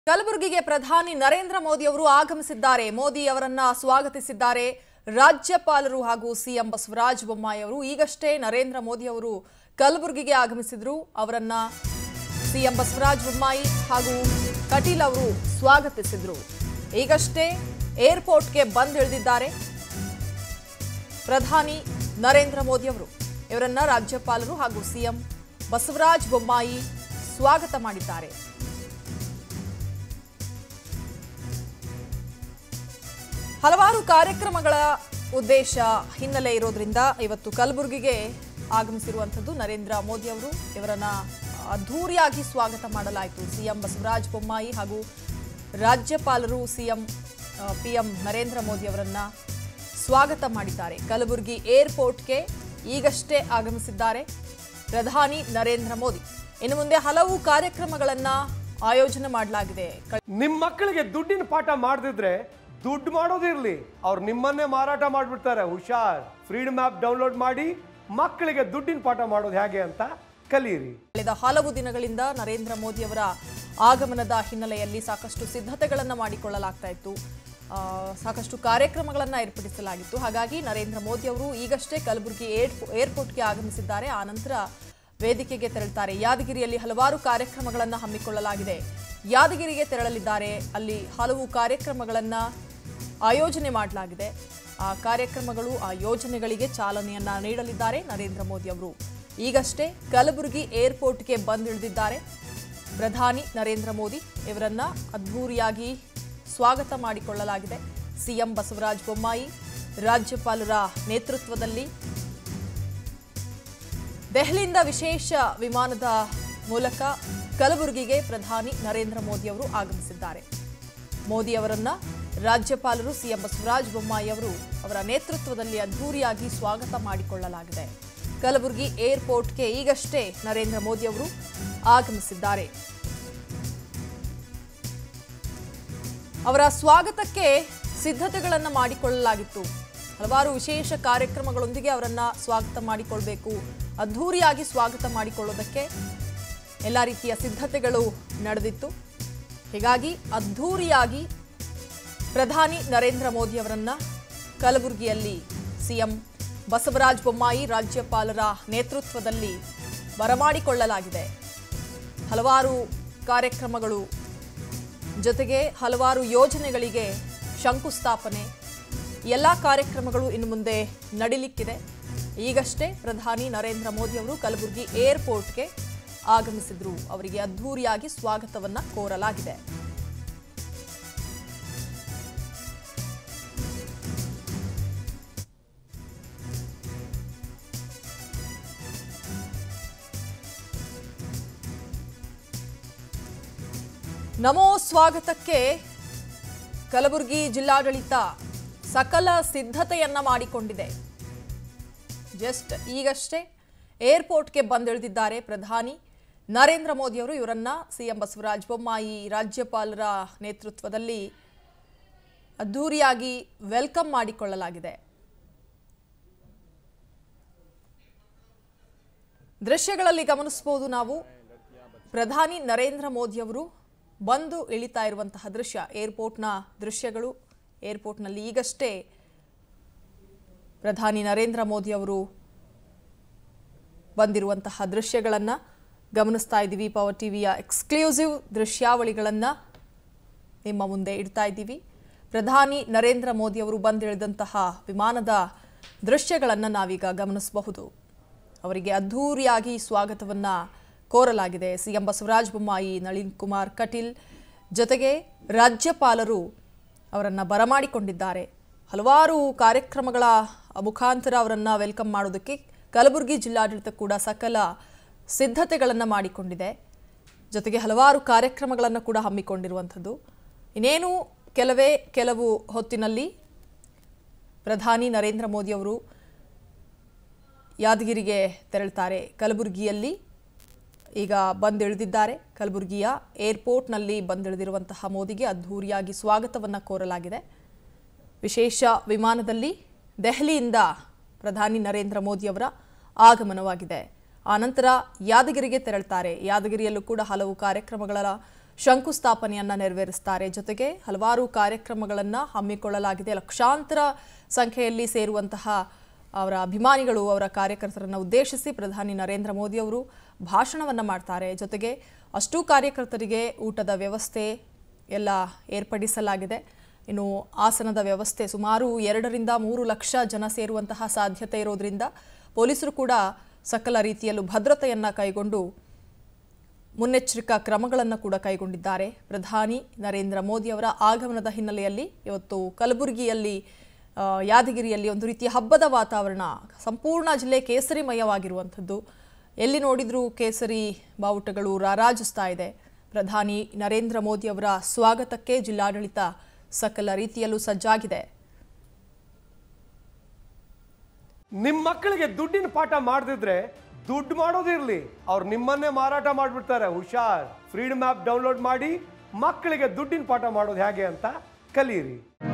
ಕಲಬುರಗಿಗೆ ಪ್ರಧಾನಿ ನರೇಂದ್ರ ಮೋದಿ ಅವರು ಆಗಮಿಸಿದ್ದಾರೆ ಮೋದಿ ಅವರನ್ನ ಸ್ವಾಗತಿಸಿದ್ದಾರೆ ರಾಜ್ಯಪಾಲರು ಹಾಗೂ ಸಿಎಂ ಬಸವರಾಜ ಬೊಮ್ಮಾಯಿ ಅವರು ಈಗಷ್ಟೇ ನರೇಂದ್ರ ಮೋದಿ ಅವರು ಕಲಬುರಗಿಗೆ ಆಗಮಿಸಿದ್ರು ಅವರನ್ನ ಸಿಎಂ ಬಸವರಾಜ ಬೊಮ್ಮಾಯಿ ಹಾಗೂ ಕಟೀಲ್ ಅವರು ಸ್ವಾಗತಿಸಿದ್ರು ಈಗಷ್ಟೇ ಏರ್ಪೋರ್ಟ್ಗೆ ಬಂದಿಳಿದಿದ್ದಾರೆ ಪ್ರಧಾನಿ ನರೇಂದ್ರ ಮೋದಿ ಅವರು ಇವರನ್ನ ರಾಜ್ಯಪಾಲರು ಹಾಗೂ ಸಿಎಂ ಬಸವರಾಜ ಬೊಮ್ಮಾಯಿ ಸ್ವಾಗತ ಮಾಡಿದ್ದಾರೆ ಹಲವಾರು ಕಾರ್ಯಕ್ರಮಗಳ ಉದ್ದೇಶ ಹಿನ್ನೆಲೆ ಇರೋದ್ರಿಂದ ಇವತ್ತು ಕಲಬುರಗಿಗೆ ಆಗಮಿಸಿರುವಂಥದ್ದು ನರೇಂದ್ರ ಮೋದಿ ಅವರು ಇವರನ್ನ ಅದ್ಧೂರಿಯಾಗಿ ಸ್ವಾಗತ ಮಾಡಲಾಯಿತು ಸಿಎಂ ಬಸವರಾಜ ಬೊಮ್ಮಾಯಿ ಹಾಗೂ ರಾಜ್ಯಪಾಲರು ಸಿಎಂ ಪಿಎಂ ನರೇಂದ್ರ ಮೋದಿ ಅವರನ್ನ ಸ್ವಾಗತ ಮಾಡಿದ್ದಾರೆ ಕಲಬುರಗಿ ಏರ್ಪೋರ್ಟ್ಗೆ ಈಗಷ್ಟೇ ಆಗಮಿಸಿದ್ದಾರೆ ಪ್ರಧಾನಿ ನರೇಂದ್ರ ಮೋದಿ ಇನ್ನು ಮುಂದೆ ಹಲವು ಕಾರ್ಯಕ್ರಮಗಳನ್ನ ಆಯೋಜನೆ ಮಾಡಲಾಗಿದೆ ನಿಮ್ಮ ಮಕ್ಕಳಿಗೆ ದುಡ್ಡಿನ ಪಾಠ ಮಾಡದಿದ್ರೆ ದುಡ್ಡು ಮಾಡೋದಿರ್ಲಿ ಅವ್ರು ನಿಮ್ಮನ್ನೇ ಮಾರಾಟ ಮಾಡಿಬಿಡ್ತಾರೆ ಹುಷಾರ್ ಫ್ರೀಡಮ್ ಆ್ಯಪ್ ಡೌನ್ಲೋಡ್ ಮಾಡಿ ಮಕ್ಕಳಿಗೆ ದುಡ್ಡಿನ ಪಾಠ ಮಾಡೋದು ಹೇಗೆ ಅಂತ ಕಲೀರಿ ಕಳೆದ ಹಲವು ದಿನಗಳಿಂದ ನರೇಂದ್ರ ಮೋದಿ ಅವರ ಆಗಮನದ ಹಿನ್ನೆಲೆಯಲ್ಲಿ ಸಾಕಷ್ಟು ಸಿದ್ಧತೆಗಳನ್ನು ಮಾಡಿಕೊಳ್ಳಲಾಗ್ತಾ ಇತ್ತು ಆ, ಸಾಕಷ್ಟು ಕಾರ್ಯಕ್ರಮಗಳನ್ನು ಏರ್ಪಡಿಸಲಾಗಿತ್ತು ಹಾಗಾಗಿ ನರೇಂದ್ರ ಮೋದಿ ಅವರು ಈಗಷ್ಟೇ ಕಲಬುರಗಿ ಏರ್ ಏರ್ಪೋರ್ಟ್ಗೆ ಆಗಮಿಸಿದ್ದಾರೆ ಆನಂತರ ವೇದಿಕೆಗೆ ತೆರಳುತ್ತಾರೆ ಯಾದಗಿರಿಯಲ್ಲಿ ಹಲವಾರು ಕಾರ್ಯಕ್ರಮಗಳನ್ನು ಹಮ್ಮಿಕೊಳ್ಳಲಾಗಿದೆ ಯಾದಗಿರಿಗೆ ತೆರಳಲಿದ್ದಾರೆ ಅಲ್ಲಿ ಹಲವು ಕಾರ್ಯಕ್ರಮಗಳನ್ನು ಆಯೋಜನೆ ಮಾಡಲಾಗಿದೆ ಆ ಕಾರ್ಯಕ್ರಮಗಳು ಆ ಯೋಜನೆಗಳಿಗೆ ಚಾಲನೆಯನ್ನ ನೀಡಲಿದ್ದಾರೆ ನರೇಂದ್ರ ಮೋದಿ ಅವರು ಈಗಷ್ಟೇ ಕಲಬುರಗಿ ಏರ್ಪೋರ್ಟ್ಗೆ ಬಂದಿಳಿದಿದ್ದಾರೆ ಪ್ರಧಾನಿ ನರೇಂದ್ರ ಮೋದಿ ಇವರನ್ನ ಅದ್ಧೂರಿಯಾಗಿ ಸ್ವಾಗತ ಮಾಡಿಕೊಳ್ಳಲಾಗಿದೆ ಸಿಎಂ ಬಸವರಾಜ ಬೊಮ್ಮಾಯಿ ರಾಜ್ಯಪಾಲರ ನೇತೃತ್ವದಲ್ಲಿ ದೆಹಲಿಯಿಂದ ವಿಶೇಷ ವಿಮಾನದ ಮೂಲಕ ಕಲಬುರಗಿಗೆ ಪ್ರಧಾನಿ ನರೇಂದ್ರ ಮೋದಿ ಅವರು ಆಗಮಿಸಿದ್ದಾರೆ ಮೋದಿ ಅವರನ್ನ ರಾಜ್ಯಪಾಲರು ಸಿಎಂ ಬಸವರಾಜ ಬೊಮ್ಮಾಯಿ ಅವರು ಅವರ ನೇತೃತ್ವದಲ್ಲಿ ಅದ್ಧೂರಿಯಾಗಿ ಸ್ವಾಗತ ಮಾಡಿಕೊಳ್ಳಲಾಗಿದೆ ಕಲಬುರಗಿ ಏರ್ಪೋರ್ಟ್ಗೆ ಈಗಷ್ಟೇ ನರೇಂದ್ರ ಮೋದಿ ಅವರು ಆಗಮಿಸಿದ್ದಾರೆ ಅವರ ಸ್ವಾಗತಕ್ಕೆ ಸಿದ್ಧತೆಗಳನ್ನು ಮಾಡಿಕೊಳ್ಳಲಾಗಿತ್ತು ಹಲವಾರು ವಿಶೇಷ ಕಾರ್ಯಕ್ರಮಗಳೊಂದಿಗೆ ಅವರನ್ನ ಸ್ವಾಗತ ಮಾಡಿಕೊಳ್ಬೇಕು ಅದ್ಧೂರಿಯಾಗಿ ಸ್ವಾಗತ ಮಾಡಿಕೊಳ್ಳೋದಕ್ಕೆ ಎಲ್ಲ ರೀತಿಯ ಸಿದ್ಧತೆಗಳು ನಡೆದಿತ್ತು ಹೀಗಾಗಿ ಅದ್ಧೂರಿಯಾಗಿ ಪ್ರಧಾನಿ ನರೇಂದ್ರ ಮೋದಿ ಅವರನ್ನ ಕಲಬುರಗಿಯಲ್ಲಿ ಸಿಎಂ ಬಸವರಾಜ ಬೊಮ್ಮಾಯಿ ರಾಜ್ಯಪಾಲರ ನೇತೃತ್ವದಲ್ಲಿ ಬರಮಾಡಿಕೊಳ್ಳಲಾಗಿದೆ ಹಲವಾರು ಕಾರ್ಯಕ್ರಮಗಳು ಜೊತೆಗೆ ಹಲವಾರು ಯೋಜನೆಗಳಿಗೆ ಶಂಕುಸ್ಥಾಪನೆ ಎಲ್ಲ ಕಾರ್ಯಕ್ರಮಗಳು ಇನ್ನು ಮುಂದೆ ನಡಿಲಿಕ್ಕಿದೆ ಈಗಷ್ಟೇ ಪ್ರಧಾನಿ ನರೇಂದ್ರ ಮೋದಿ ಅವರು ಕಲಬುರಗಿ ಏರ್ಪೋರ್ಟ್ಗೆ ಆಗಮಿಸಿದ್ರು ಅವರಿಗೆ ಅದ್ಧೂರಿಯಾಗಿ ಸ್ವಾಗತವನ್ನ ಕೋರಲಾಗಿದೆ ನಮೋ ಸ್ವಾಗತಕ್ಕೆ ಕಲಬುರಗಿ ಜಿಲ್ಲಾಡಳಿತ ಸಕಲ ಸಿದ್ಧತೆಯನ್ನ ಮಾಡಿಕೊಂಡಿದೆ ಜಸ್ಟ್ ಈಗಷ್ಟೇ ಏರ್ಪೋರ್ಟ್ಗೆ ಬಂದಿಳಿದಿದ್ದಾರೆ ಪ್ರಧಾನಿ ನರೇಂದ್ರ ಮೋದಿಯವರು ಇವರನ್ನ ಸಿಎಂ ಬಸವರಾಜ ಬೊಮ್ಮಾಯಿ ರಾಜ್ಯಪಾಲರ ನೇತೃತ್ವದಲ್ಲಿ ಅದ್ಧೂರಿಯಾಗಿ ವೆಲ್ಕಮ್ ಮಾಡಿಕೊಳ್ಳಲಾಗಿದೆ ದೃಶ್ಯಗಳಲ್ಲಿ ಗಮನಿಸಬಹುದು ನಾವು ಪ್ರಧಾನಿ ನರೇಂದ್ರ ಮೋದಿಯವರು ಬಂದು ಇಳಿತಾ ಇರುವಂತಹ ದೃಶ್ಯ ಏರ್ಪೋರ್ಟ್ನ ದೃಶ್ಯಗಳು ಏರ್ಪೋರ್ಟ್ನಲ್ಲಿ ಈಗಷ್ಟೇ ಪ್ರಧಾನಿ ನರೇಂದ್ರ ಮೋದಿ ಅವರು ಬಂದಿರುವಂತಹ ದೃಶ್ಯಗಳನ್ನು ಗಮನಿಸ್ತಾ ಇದ್ದೀವಿ ಪವರ್ ಟಿವಿಯ ಎಕ್ಸ್ಕ್ಲೂಸಿವ್ ದೃಶ್ಯಾವಳಿಗಳನ್ನು ನಿಮ್ಮ ಮುಂದೆ ಇಡ್ತಾ ಇದ್ದೀವಿ ಪ್ರಧಾನಿ ನರೇಂದ್ರ ಮೋದಿ ಅವರು ಬಂದಿಳಿದಂತಹ ವಿಮಾನದ ದೃಶ್ಯಗಳನ್ನು ನಾವೀಗ ಗಮನಿಸಬಹುದು ಅವರಿಗೆ ಅದ್ಧೂರಿಯಾಗಿ ಸ್ವಾಗತವನ್ನ ಕೋರಲಾಗಿದೆ ಸಿಎಂ ಬಸವರಾಜ ಬೊಮ್ಮಾಯಿ ನಳಿನ್ ಕುಮಾರ್ ಕಟೀಲ್ ಜೊತೆಗೆ ರಾಜ್ಯಪಾಲರು ಅವರನ್ನು ಬರಮಾಡಿಕೊಂಡಿದ್ದಾರೆ ಹಲವಾರು ಕಾರ್ಯಕ್ರಮಗಳ ಮುಖಾಂತರ ಅವರನ್ನು ವೆಲ್ಕಮ್ ಮಾಡೋದಕ್ಕೆ ಕಲಬುರಗಿ ಜಿಲ್ಲಾಡಳಿತ ಕೂಡ ಸಕಲ ಸಿದ್ಧತೆಗಳನ್ನು ಮಾಡಿಕೊಂಡಿದೆ ಜೊತೆಗೆ ಹಲವಾರು ಕಾರ್ಯಕ್ರಮಗಳನ್ನು ಕೂಡ ಹಮ್ಮಿಕೊಂಡಿರುವಂಥದ್ದು ಇನ್ನೇನು ಕೆಲವೇ ಕೆಲವು ಹೊತ್ತಿನಲ್ಲಿ ಪ್ರಧಾನಿ ನರೇಂದ್ರ ಮೋದಿ ಅವರು ಯಾದಗಿರಿಗೆ ತೆರಳುತ್ತಾರೆ ಕಲಬುರಗಿಯಲ್ಲಿ ಈಗ ಬಂದಿಳಿದಿದ್ದಾರೆ ಕಲಬುರಗಿಯ ಏರ್ಪೋರ್ಟ್ನಲ್ಲಿ ಬಂದಿಳಿದಿರುವಂತಹ ಮೋದಿಗೆ ಅದ್ಧೂರಿಯಾಗಿ ಸ್ವಾಗತವನ್ನು ಕೋರಲಾಗಿದೆ ವಿಶೇಷ ವಿಮಾನದಲ್ಲಿ ದೆಹಲಿಯಿಂದ ಪ್ರಧಾನಿ ನರೇಂದ್ರ ಮೋದಿಯವರ ಆಗಮನವಾಗಿದೆ ಆನಂತರ ಯಾದಗಿರಿಗೆ ತೆರಳುತ್ತಾರೆ ಯಾದಗಿರಿಯಲ್ಲೂ ಕೂಡ ಹಲವು ಕಾರ್ಯಕ್ರಮಗಳ ಶಂಕುಸ್ಥಾಪನೆಯನ್ನ ನೆರವೇರಿಸ್ತಾರೆ ಜೊತೆಗೆ ಹಲವಾರು ಕಾರ್ಯಕ್ರಮಗಳನ್ನ ಹಮ್ಮಿಕೊಳ್ಳಲಾಗಿದೆ ಲಕ್ಷಾಂತರ ಸಂಖ್ಯೆಯಲ್ಲಿ ಸೇರುವಂತಹ ಅವರ ಅಭಿಮಾನಿಗಳು ಅವರ ಕಾರ್ಯಕರ್ತರನ್ನು ಉದ್ದೇಶಿಸಿ ಪ್ರಧಾನಿ ನರೇಂದ್ರ ಮೋದಿ ಅವರು ಭಾಷಣವನ್ನ ಮಾಡ್ತಾರೆ ಜೊತೆಗೆ ಅಷ್ಟೂ ಕಾರ್ಯಕರ್ತರಿಗೆ ಊಟದ ವ್ಯವಸ್ಥೆ ಎಲ್ಲ ಏರ್ಪಡಿಸಲಾಗಿದೆ ಇನ್ನು ಆಸನದ ವ್ಯವಸ್ಥೆ ಸುಮಾರು ಎರಡರಿಂದ ಮೂರು ಲಕ್ಷ ಜನ ಸೇರುವಂತಹ ಸಾಧ್ಯತೆ ಇರೋದ್ರಿಂದ ಪೊಲೀಸರು ಕೂಡ ಸಕಲ ರೀತಿಯಲ್ಲೂ ಭದ್ರತೆಯನ್ನ ಕೈಗೊಂಡು ಮುನ್ನೆಚ್ಚರಿಕಾ ಕ್ರಮಗಳನ್ನು ಕೂಡ ಕೈಗೊಂಡಿದ್ದಾರೆ ಪ್ರಧಾನಿ ನರೇಂದ್ರ ಮೋದಿ ಅವರ ಆಗಮನದ ಹಿನ್ನೆಲೆಯಲ್ಲಿ ಇವತ್ತು ಕಲಬುರಗಿಯಲ್ಲಿ ಆ, ಯಾದಗಿರಿಯಲ್ಲಿ ಒಂದು ರೀತಿಯ ಹಬ್ಬದ ವಾತಾವರಣ ಸಂಪೂರ್ಣ ಜಿಲ್ಲೆ ಕೇಸರಿಮಯವಾಗಿರುವಂಥದ್ದು ಎಲ್ಲಿ ನೋಡಿದ್ರೂ ಕೇಸರಿ ಬಾವುಟಗಳು ರಾರಾಜಿಸ್ತಾ ಇದೆ ಪ್ರಧಾನಿ ನರೇಂದ್ರ ಮೋದಿ ಅವರ ಸ್ವಾಗತಕ್ಕೆ ಜಿಲ್ಲಾಡಳಿತ ಸಕಲ ರೀತಿಯಲ್ಲೂ ಸಜ್ಜಾಗಿದೆ ನಿಮ್ಮ ಮಕ್ಕಳಿಗೆ ದುಡ್ಡಿನ ಪಾಠ ಮಾಡದಿದ್ರೆ ದುಡ್ಡು ಮಾಡೋದಿರ್ಲಿ ಅವ್ರು ನಿಮ್ಮನ್ನೇ ಮಾರಾಟ ಮಾಡಿಬಿಡ್ತಾರೆ ಹುಷಾರ್ ಫ್ರೀಡಮ್ ಆ್ಯಪ್ ಡೌನ್ಲೋಡ್ ಮಾಡಿ ಮಕ್ಕಳಿಗೆ ದುಡ್ಡಿನ ಪಾಠ ಮಾಡೋದು ಹೇಗೆ ಅಂತ ಕಲೀರಿ